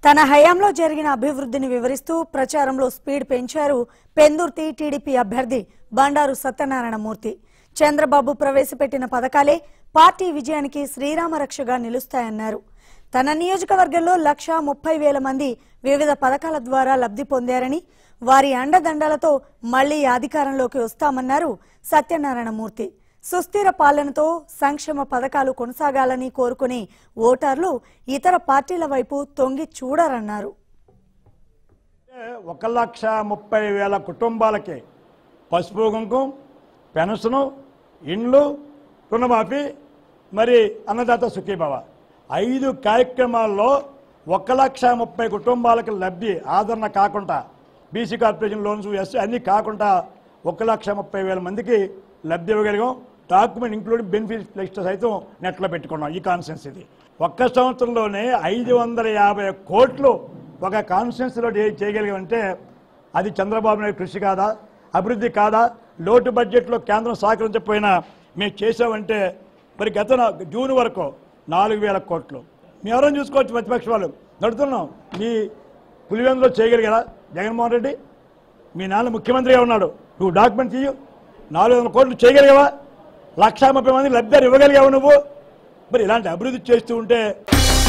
తన హయాంలో జరిగిన అభివృద్ధిని వివరిస్తూ ప్రచారంలో స్పీడ్ పెంచారు పెందుర్తి టీడీపీ అభ్యర్థి బండారు సత్యనారాయణమూర్తి చంద్రబాబు ప్రవేశపెట్టిన పథకాలే పార్టీ విజయానికి శ్రీరామ రక్షగా నిలుస్తాయన్నారు తన నియోజకవర్గంలో లక్ష ముప్పై వేల మంది వివిధ పథకాల ద్వారా లబ్ధి పొందారని వారి అండదండలతో మళ్లీ అధికారంలోకి వస్తామన్నారు సత్యనారాయణమూర్తి సుస్థిర పాలనతో సంక్షేమ పథకాలు కొనసాగాలని కోరుకునే ఓటర్లు ఇతర పార్టీల వైపు తొంగి చూడరన్నారు ఒక లక్ష ముప్పై వేల కుటుంబాలకి పసుపు కుంకుమ పెన్షను ఇండ్లు రుణమాఫీ మరి అన్నదాత సుఖీభవ ఐదు కార్యక్రమాల్లో ఒక లక్ష ముప్పై కుటుంబాలకు లబ్ధి ఆదరణ కాకుండా బీసీ కార్పొరేషన్ లోన్స్ ఎస్ అన్నీ కాకుండా ఒక లక్ష ముప్పై వేల మందికి లబ్ధి ఇవ్వగలిగాం డాక్యుమెంట్ ఇంక్లూడింగ్ బెనిఫిట్ లిస్ట్ సైతం నెట్లో పెట్టుకున్నాం ఈ కాన్సెన్స్ ఇది ఒక్క సంవత్సరంలోనే ఐదు వందల యాభై కోట్లు ఒక కాన్స్టిట్యున్సీలో చేయగలిగామంటే అది చంద్రబాబు నాయుడు కృషి కాదా అభివృద్ధి కాదా లోటు బడ్జెట్లో కేంద్రం సహకరించకపోయినా మేము చేసామంటే మరి గత నా- జూన్ వరకు నాలుగు వేల కోట్లు మేము ఎవరైనా చూసుకోవచ్చు ప్రతిపక్ష వాళ్ళు నడుతున్నాం మీ పులివెందులో చేయగలిగారా జగన్మోహన్ రెడ్డి మీ నాన్న ముఖ్యమంత్రిగా ఉన్నాడు నువ్వు డాక్యుమెంట్ తీయు నాలుగు వందల కోట్లు చేయగలిగావా లక్షా ముప్పై మంది లబ్ధారు ఇవ్వగలిగావు నువ్వు మరి ఇలాంటి అభివృద్ధి చేస్తూ ఉంటే